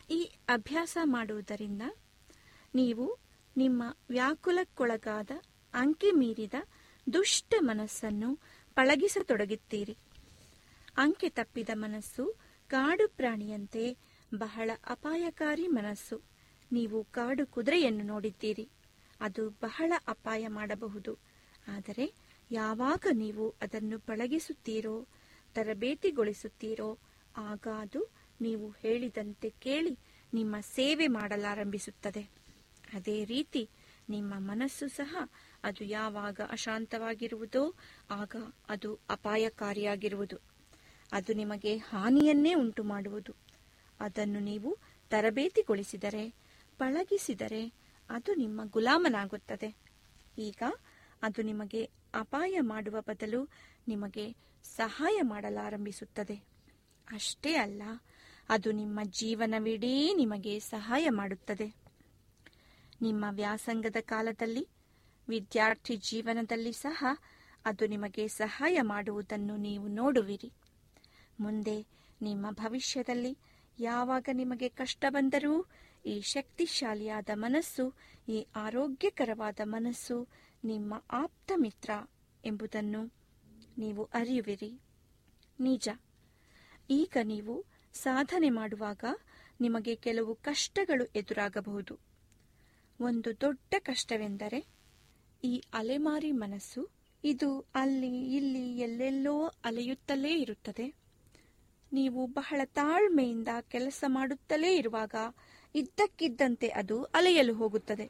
ಈ ಅಭ್ಯಾಸ ಮಾಡುವುದರಿಂದ ನೀವು ನಿಮ್ಮ ವ್ಯಾಕುಲಕ್ಕೊಳಗಾದ ಅಂಕೆ ಮೀರಿದ ದುಷ್ಟ ಮನಸ್ಸನ್ನು ಪಳಗಿಸತೊಡಗುತ್ತೀರಿ ಅಂಕೆ ತಪ್ಪಿದ ಮನಸ್ಸು ಕಾಡು ಪ್ರಾಣಿಯಂತೆ ಬಹಳ ಅಪಾಯಕಾರಿ ಮನಸ್ಸು ನೀವು ಕಾಡು ಕುದುರೆಯನ್ನು ನೋಡಿದ್ದೀರಿ ಅದು ಬಹಳ ಅಪಾಯ ಮಾಡಬಹುದು ಆದರೆ ಯಾವಾಗ ನೀವು ಅದನ್ನು ಪಳಗಿಸುತ್ತೀರೋ ತರಬೇತಿಗೊಳಿಸುತ್ತೀರೋ ಆಗ ಅದು ನೀವು ಹೇಳಿದಂತೆ ಕೇಳಿ ನಿಮ್ಮ ಸೇವೆ ಮಾಡಲಾರಂಭಿಸುತ್ತದೆ ಅದೇ ರೀತಿ ನಿಮ್ಮ ಮನಸ್ಸು ಸಹ ಅದು ಯಾವಾಗ ಅಶಾಂತವಾಗಿರುವುದೋ ಆಗ ಅದು ಅಪಾಯಕಾರಿಯಾಗಿರುವುದು ಅದು ನಿಮಗೆ ಹಾನಿಯನ್ನೇ ಉಂಟು ಮಾಡುವುದು ಅದನ್ನು ನೀವು ತರಬೇತಿಗೊಳಿಸಿದರೆ ಪಳಗಿಸಿದರೆ ಅದು ನಿಮ್ಮ ಗುಲಾಮನಾಗುತ್ತದೆ ಈಗ ಅದು ನಿಮಗೆ ಅಪಾಯ ಮಾಡುವ ಬದಲು ನಿಮಗೆ ಸಹಾಯ ಮಾಡಲಾರಂಭಿಸುತ್ತದೆ ಅಷ್ಟೇ ಅಲ್ಲ ಅದು ನಿಮ್ಮ ಜೀವನವಿಡೀ ನಿಮಗೆ ಸಹಾಯ ಮಾಡುತ್ತದೆ ನಿಮ್ಮ ವ್ಯಾಸಂಗದ ಕಾಲದಲ್ಲಿ ವಿದ್ಯಾರ್ಥಿ ಜೀವನದಲ್ಲಿ ಸಹ ಅದು ನಿಮಗೆ ಸಹಾಯ ಮಾಡುವುದನ್ನು ನೀವು ನೋಡುವಿರಿ ಮುಂದೆ ನಿಮ್ಮ ಭವಿಷ್ಯದಲ್ಲಿ ಯಾವಾಗ ನಿಮಗೆ ಕಷ್ಟ ಬಂದರೂ ಈ ಶಕ್ತಿಶಾಲಿಯಾದ ಮನಸ್ಸು ಈ ಆರೋಗ್ಯಕರವಾದ ಮನಸ್ಸು ನಿಮ್ಮ ಆಪ್ತ ಮಿತ್ರ ಎಂಬುದನ್ನು ನೀವು ಅರಿಯುವಿರಿ ನಿಜ ಈಗ ನೀವು ಸಾಧನೆ ಮಾಡುವಾಗ ನಿಮಗೆ ಕೆಲವು ಕಷ್ಟಗಳು ಎದುರಾಗಬಹುದು ಒಂದು ದೊಡ್ಡ ಕಷ್ಟವೆಂದರೆ ಈ ಅಲೆಮಾರಿ ಮನಸ್ಸು ಇದು ಅಲ್ಲಿ ಇಲ್ಲಿ ಎಲ್ಲೆಲ್ಲೋ ಅಲೆಯುತ್ತಲೇ ಇರುತ್ತದೆ ನೀವು ಬಹಳ ತಾಳ್ಮೆಯಿಂದ ಕೆಲಸ ಮಾಡುತ್ತಲೇ ಇರುವಾಗ ಇದ್ದಕ್ಕಿದ್ದಂತೆ ಅದು ಅಲೆಯಲು ಹೋಗುತ್ತದೆ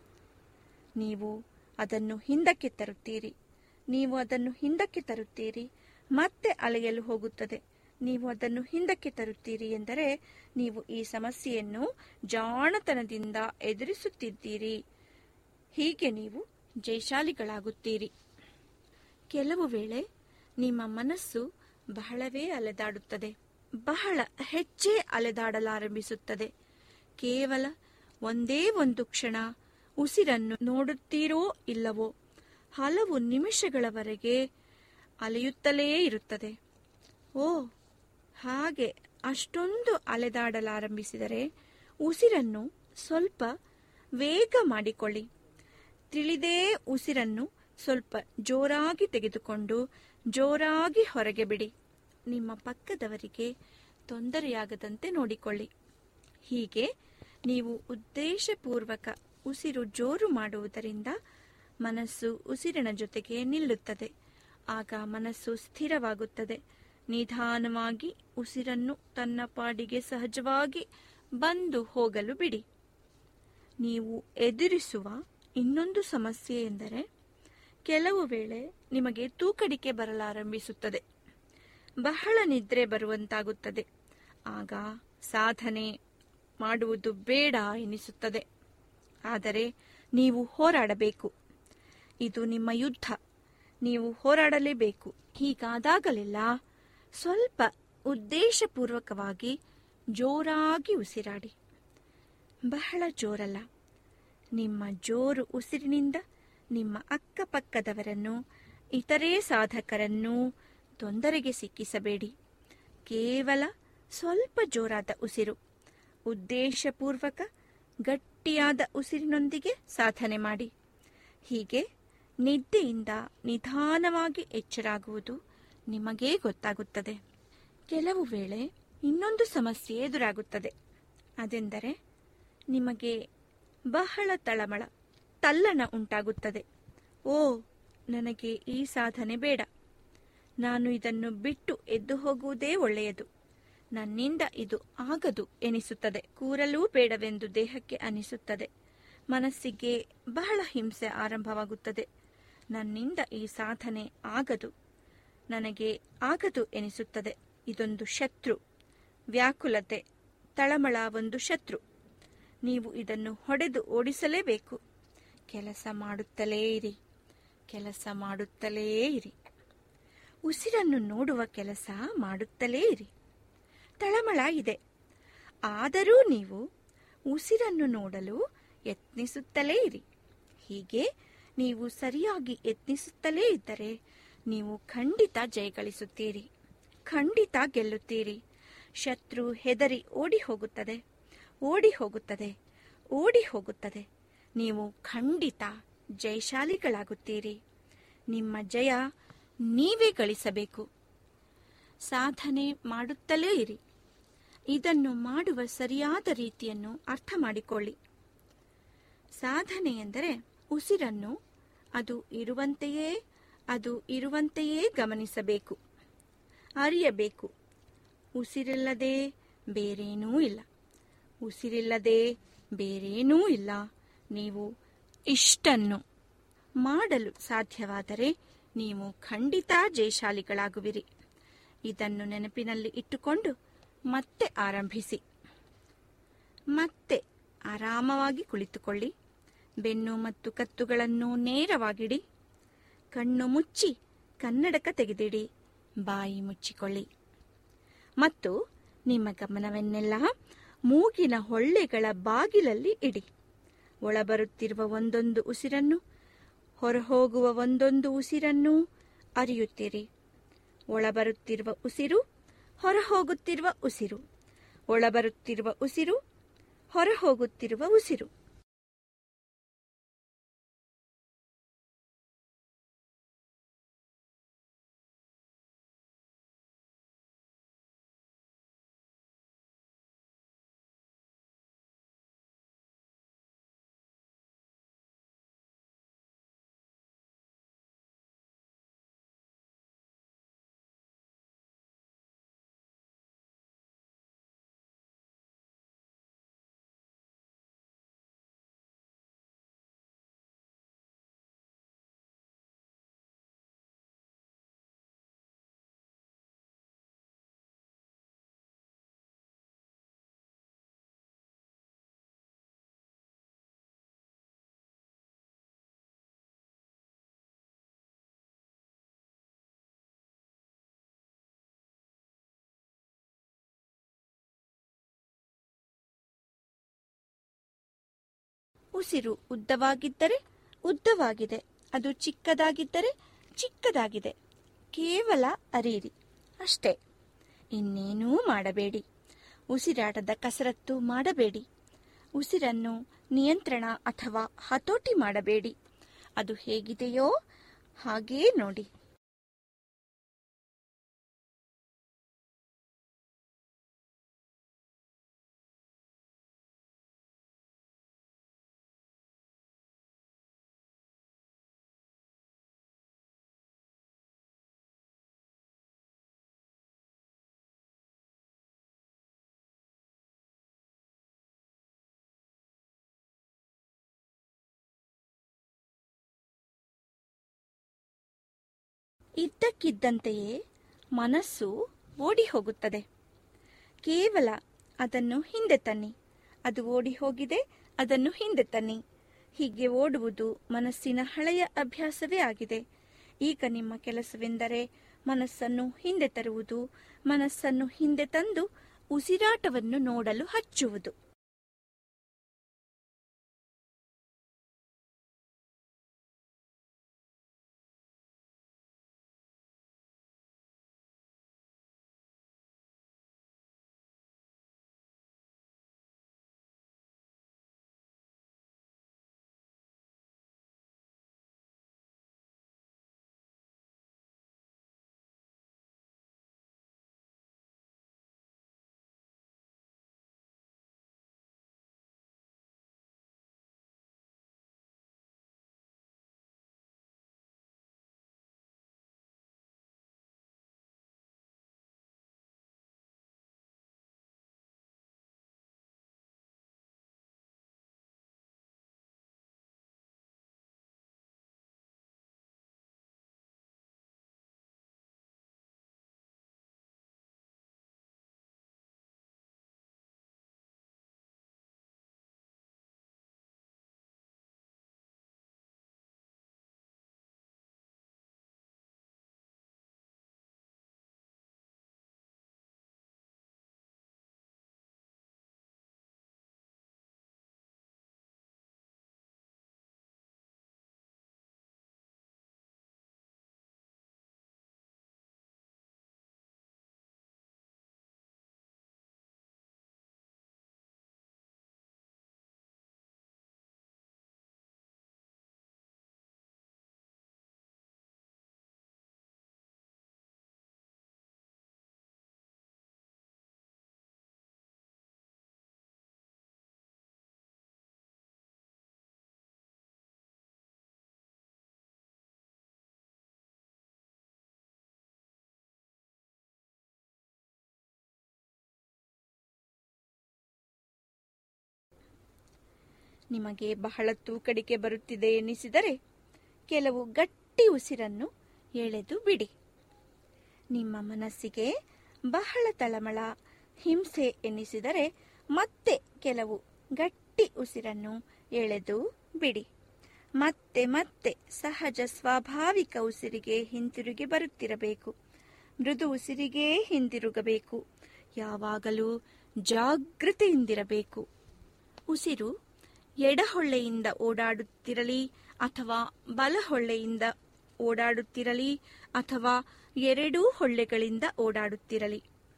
ನೀವು ಅದನ್ನು ಹಿಂದಕ್ಕೆ ತರುತ್ತೀರಿ ನೀವು ಅದನ್ನು ಹಿಂದಕ್ಕೆ ತರುತ್ತೀರಿ ಮತ್ತೆ ಅಲೆಯಲು ಹೋಗುತ್ತದೆ ನೀವು ಅದನ್ನು ಹಿಂದಕ್ಕೆ ತರುತ್ತೀರಿ ಎಂದರೆ ನೀವು ಈ ಸಮಸ್ಯೆಯನ್ನು ಜಾಣತನದಿಂದ ಎದುರಿಸುತ್ತಿದ್ದೀರಿ ಹೀಗೆ ನೀವು ಜಯಶಾಲಿಗಳಾಗುತ್ತೀರಿ ಕೆಲವು ವೇಳೆ ನಿಮ್ಮ ಮನಸ್ಸು ಬಹಳವೇ ಅಲೆದಾಡುತ್ತದೆ ಬಹಳ ಹೆಚ್ಚೇ ಅಲೆದಾಡಲಾರಂಭಿಸುತ್ತದೆ ಕೇವಲ ಒಂದೇ ಒಂದು ಕ್ಷಣ ಉಸಿರನ್ನು ನೋಡುತ್ತೀರೋ ಇಲ್ಲವೋ ಹಲವು ನಿಮಿಷಗಳವರೆಗೆ ಅಲೆಯುತ್ತಲೇ ಇರುತ್ತದೆ ಓ ಹಾಗೆ ಅಷ್ಟೊಂದು ಅಲೆದಾಡಲಾರಂಭಿಸಿದರೆ ಉಸಿರನ್ನು ಸ್ವಲ್ಪ ವೇಗ ಮಾಡಿಕೊಳ್ಳಿ ತಿಳಿದೇ ಉಸಿರನ್ನು ಸ್ವಲ್ಪ ಜೋರಾಗಿ ತೆಗೆದುಕೊಂಡು ಜೋರಾಗಿ ಹೊರಗೆ ಬಿಡಿ ನಿಮ್ಮ ಪಕ್ಕದವರಿಗೆ ತೊಂದರೆಯಾಗದಂತೆ ನೋಡಿಕೊಳ್ಳಿ ಹೀಗೆ ನೀವು ಉದ್ದೇಶಪೂರ್ವಕ ಉಸಿರು ಜೋರು ಮಾಡುವುದರಿಂದ ಮನಸ್ಸು ಉಸಿರಿನ ಜೊತೆಗೆ ನಿಲ್ಲುತ್ತದೆ ಆಗ ಮನಸ್ಸು ಸ್ಥಿರವಾಗುತ್ತದೆ ನಿಧಾನವಾಗಿ ಉಸಿರನ್ನು ತನ್ನ ಪಾಡಿಗೆ ಸಹಜವಾಗಿ ಬಂದು ಹೋಗಲು ಬಿಡಿ ನೀವು ಎದುರಿಸುವ ಇನ್ನೊಂದು ಸಮಸ್ಯೆ ಎಂದರೆ ಕೆಲವು ವೇಳೆ ನಿಮಗೆ ತೂಕಡಿಕೆ ಬರಲಾರಂಭಿಸುತ್ತದೆ ಬಹಳ ನಿದ್ರೆ ಬರುವಂತಾಗುತ್ತದೆ ಆಗ ಸಾಧನೆ ಮಾಡುವುದು ಬೇಡ ಎನಿಸುತ್ತದೆ ಆದರೆ ನೀವು ಹೋರಾಡಬೇಕು ಇದು ನಿಮ್ಮ ಯುದ್ಧ ನೀವು ಹೋರಾಡಲೇಬೇಕು ಹೀಗಾದಾಗಲೆಲ್ಲ ಸ್ವಲ್ಪ ಉದ್ದೇಶಪೂರ್ವಕವಾಗಿ ಜೋರಾಗಿ ಉಸಿರಾಡಿ ಬಹಳ ಜೋರಲ್ಲ ನಿಮ್ಮ ಜೋರು ಉಸಿರಿನಿಂದ ನಿಮ್ಮ ಅಕ್ಕಪಕ್ಕದವರನ್ನು ಇತರೆ ಸಾಧಕರನ್ನು ತೊಂದರೆಗೆ ಸಿಕ್ಕಿಸಬೇಡಿ ಕೇವಲ ಸ್ವಲ್ಪ ಜೋರಾದ ಉಸಿರು ಉದ್ದೇಶಪೂರ್ವಕ ಗಟ್ಟಿಯಾದ ಉಸಿರಿನೊಂದಿಗೆ ಸಾಧನೆ ಮಾಡಿ ಹೀಗೆ ನಿದ್ದೆಯಿಂದ ನಿಧಾನವಾಗಿ ಎಚ್ಚರಾಗುವುದು ನಿಮಗೇ ಗೊತ್ತಾಗುತ್ತದೆ ಕೆಲವು ವೇಳೆ ಇನ್ನೊಂದು ಸಮಸ್ಯೆ ಎದುರಾಗುತ್ತದೆ ಅದೆಂದರೆ ನಿಮಗೆ ಬಹಳ ತಳಮಳ ತಲ್ಲಣ ಉಂಟಾಗುತ್ತದೆ ಓ ನನಗೆ ಈ ಸಾಧನೆ ಬೇಡ ನಾನು ಇದನ್ನು ಬಿಟ್ಟು ಎದ್ದು ಹೋಗುವುದೇ ಒಳ್ಳೆಯದು ನನ್ನಿಂದ ಇದು ಆಗದು ಎನಿಸುತ್ತದೆ ಕೂರಲೂ ಬೇಡವೆಂದು ದೇಹಕ್ಕೆ ಅನಿಸುತ್ತದೆ ಮನಸ್ಸಿಗೆ ಬಹಳ ಹಿಂಸೆ ಆರಂಭವಾಗುತ್ತದೆ ನನ್ನಿಂದ ಈ ಸಾಧನೆ ಆಗದು ನನಗೆ ಆಗದು ಎನಿಸುತ್ತದೆ ಇದೊಂದು ಶತ್ರು ವ್ಯಾಕುಲತೆ ತಳಮಳ ಒಂದು ಶತ್ರು ನೀವು ಇದನ್ನು ಹೊಡೆದು ಓಡಿಸಲೇಬೇಕು ಕೆಲಸ ಮಾಡುತ್ತಲೇ ಇರಿ ಕೆಲಸ ಮಾಡುತ್ತಲೇ ಇರಿ ಉಸಿರನ್ನು ನೋಡುವ ಕೆಲಸ ಮಾಡುತ್ತಲೇ ಇರಿ ತಳಮಳ ಇದೆ ಆದರೂ ನೀವು ಉಸಿರನ್ನು ನೋಡಲು ಯತ್ನಿಸುತ್ತಲೇ ಇರಿ ಹೀಗೆ ನೀವು ಸರಿಯಾಗಿ ಯತ್ನಿಸುತ್ತಲೇ ಇದ್ದರೆ ನೀವು ಖಂಡಿತ ಜಯಗಳಿಸುತ್ತೀರಿ ಖಂಡಿತ ಗೆಲ್ಲುತ್ತೀರಿ ಶತ್ರು ಹೆದರಿ ಓಡಿ ಹೋಗುತ್ತದೆ ಓಡಿ ಹೋಗುತ್ತದೆ ಓಡಿ ಹೋಗುತ್ತದೆ ನೀವು ಖಂಡಿತ ಜಯಶಾಲಿಗಳಾಗುತ್ತೀರಿ ನಿಮ್ಮ ಜಯ ನೀವೇ ಗಳಿಸಬೇಕು ಸಾಧನೆ ಮಾಡುತ್ತಲೇ ಇರಿ ಇದನ್ನು ಮಾಡುವ ಸರಿಯಾದ ರೀತಿಯನ್ನು ಅರ್ಥ ಮಾಡಿಕೊಳ್ಳಿ ಸಾಧನೆ ಎಂದರೆ ಉಸಿರನ್ನು ಅದು ಇರುವಂತೆಯೇ ಅದು ಇರುವಂತೆಯೇ ಗಮನಿಸಬೇಕು ಅರಿಯಬೇಕು ಉಸಿರಿಲ್ಲದೆ ಬೇರೇನೂ ಇಲ್ಲ ಉಸಿರಿಲ್ಲದೆ ಬೇರೇನೂ ಇಲ್ಲ ನೀವು ಇಷ್ಟನ್ನು ಮಾಡಲು ಸಾಧ್ಯವಾದರೆ ನೀವು ಖಂಡಿತ ಜಯಶಾಲಿಗಳಾಗುವಿರಿ ಇದನ್ನು ನೆನಪಿನಲ್ಲಿ ಇಟ್ಟುಕೊಂಡು ಮತ್ತೆ ಆರಂಭಿಸಿ ಮತ್ತೆ ಆರಾಮವಾಗಿ ಕುಳಿತುಕೊಳ್ಳಿ ಬೆನ್ನು ಮತ್ತು ಕತ್ತುಗಳನ್ನು ನೇರವಾಗಿಡಿ ಕಣ್ಣು ಮುಚ್ಚಿ ಕನ್ನಡಕ ತೆಗೆದಿಡಿ ಬಾಯಿ ಮುಚ್ಚಿಕೊಳ್ಳಿ ಮತ್ತು ನಿಮ್ಮ ಗಮನವನ್ನೆಲ್ಲ ಮೂಗಿನ ಹೊಳ್ಳೆಗಳ ಬಾಗಿಲಲ್ಲಿ ಇಡಿ ಒಳಬರುತ್ತಿರುವ ಒಂದೊಂದು ಉಸಿರನ್ನು ಹೊರಹೋಗುವ ಒಂದೊಂದು ಉಸಿರನ್ನು ಅರಿಯುತ್ತೀರಿ ಒಳಬರುತ್ತಿರುವ ಉಸಿರು ಹೊರಹೋಗುತ್ತಿರುವ ಉಸಿರು ಒಳಬರುತ್ತಿರುವ ಉಸಿರು ಹೊರಹೋಗುತ್ತಿರುವ ಉಸಿರು ಉಸಿರು ಉದ್ದವಾಗಿದ್ದರೆ ಉದ್ದವಾಗಿದೆ ಅದು ಚಿಕ್ಕದಾಗಿದ್ದರೆ ಚಿಕ್ಕದಾಗಿದೆ ಕೇವಲ ಅರೀರಿ ಅಷ್ಟೇ ಇನ್ನೇನೂ ಮಾಡಬೇಡಿ ಉಸಿರಾಟದ ಕಸರತ್ತು ಮಾಡಬೇಡಿ ಉಸಿರನ್ನು ನಿಯಂತ್ರಣ ಅಥವಾ ಹತೋಟಿ ಮಾಡಬೇಡಿ ಅದು ಹೇಗಿದೆಯೋ ಹಾಗೇ ನೋಡಿ ಇದ್ದಕ್ಕಿದ್ದಂತೆಯೇ ಮನಸ್ಸು ಓಡಿ ಹೋಗುತ್ತದೆ ಕೇವಲ ಅದನ್ನು ಹಿಂದೆ ತನ್ನಿ ಅದು ಓಡಿ ಹೋಗಿದೆ ಅದನ್ನು ಹಿಂದೆ ತನ್ನಿ ಹೀಗೆ ಓಡುವುದು ಮನಸ್ಸಿನ ಹಳೆಯ ಅಭ್ಯಾಸವೇ ಆಗಿದೆ ಈಗ ನಿಮ್ಮ ಕೆಲಸವೆಂದರೆ ಮನಸ್ಸನ್ನು ಹಿಂದೆ ತರುವುದು ಮನಸ್ಸನ್ನು ಹಿಂದೆ ತಂದು ಉಸಿರಾಟವನ್ನು ನೋಡಲು ಹಚ್ಚುವುದು ನಿಮಗೆ ಬಹಳ ತೂಕಡಿಕೆ ಬರುತ್ತಿದೆ ಎನ್ನಿಸಿದರೆ ಕೆಲವು ಗಟ್ಟಿ ಉಸಿರನ್ನು ಎಳೆದು ಬಿಡಿ ನಿಮ್ಮ ಮನಸ್ಸಿಗೆ ಬಹಳ ತಳಮಳ ಹಿಂಸೆ ಎನ್ನಿಸಿದರೆ ಮತ್ತೆ ಕೆಲವು ಗಟ್ಟಿ ಉಸಿರನ್ನು ಎಳೆದು ಬಿಡಿ ಮತ್ತೆ ಮತ್ತೆ ಸಹಜ ಸ್ವಾಭಾವಿಕ ಉಸಿರಿಗೆ ಹಿಂತಿರುಗಿ ಬರುತ್ತಿರಬೇಕು ಮೃದು ಉಸಿರಿಗೆ ಹಿಂದಿರುಗಬೇಕು ಯಾವಾಗಲೂ ಜಾಗೃತೆಯಿಂದಿರಬೇಕು ಉಸಿರು ಎಡಹೊಳ್ಳೆಯಿಂದ ಓಡಾಡುತ್ತಿರಲಿ ಅಥವಾ ಬಲಹೊಳ್ಳೆಯಿಂದ ಓಡಾಡುತ್ತಿರಲಿ ಅಥವಾ ಎರಡೂ ಹೊಳ್ಳೆಗಳಿಂದ ಓಡಾಡುತ್ತಿರಲಿ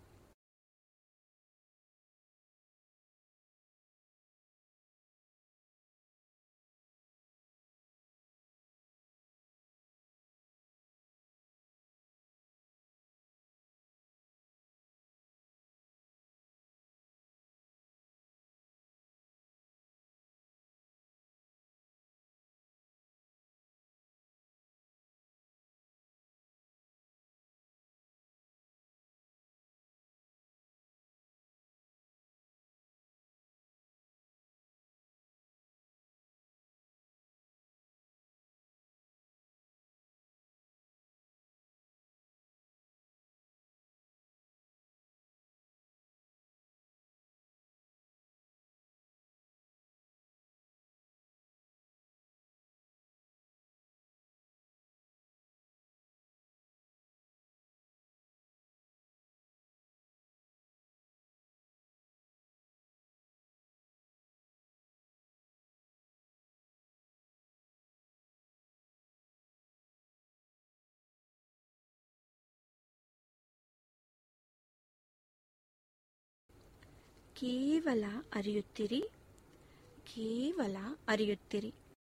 ಕೇವಲ ಅರಿಯುತ್ತಿರಿ ಕೇವಲ ಅರಿಯುತ್ತಿರಿ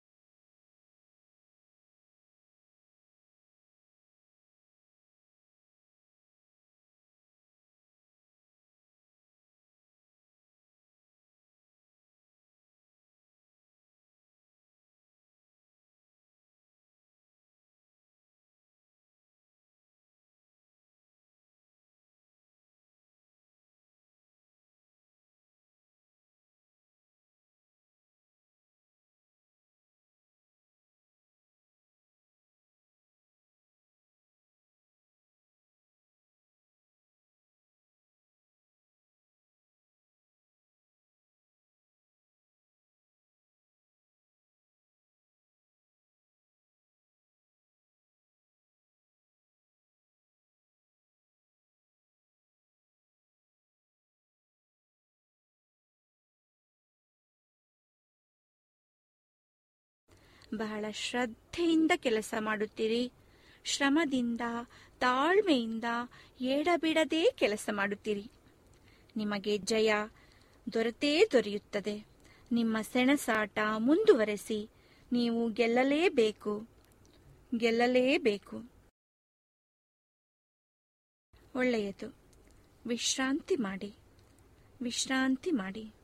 ಬಹಳ ಶ್ರದ್ಧೆಯಿಂದ ಕೆಲಸ ಮಾಡುತ್ತೀರಿ ಶ್ರಮದಿಂದ ತಾಳ್ಮೆಯಿಂದ ಎಡಬಿಡದೆ ಕೆಲಸ ಮಾಡುತ್ತೀರಿ ನಿಮಗೆ ಜಯ ದೊರೆತೇ ದೊರೆಯುತ್ತದೆ ನಿಮ್ಮ ಸೆಣಸಾಟ ಮುಂದುವರೆಸಿ ನೀವು ಗೆಲ್ಲಲೇಬೇಕು ಗೆಲ್ಲಲೇಬೇಕು ಒಳ್ಳೆಯದು ವಿಶ್ರಾಂತಿ ಮಾಡಿ ವಿಶ್ರಾಂತಿ ಮಾಡಿ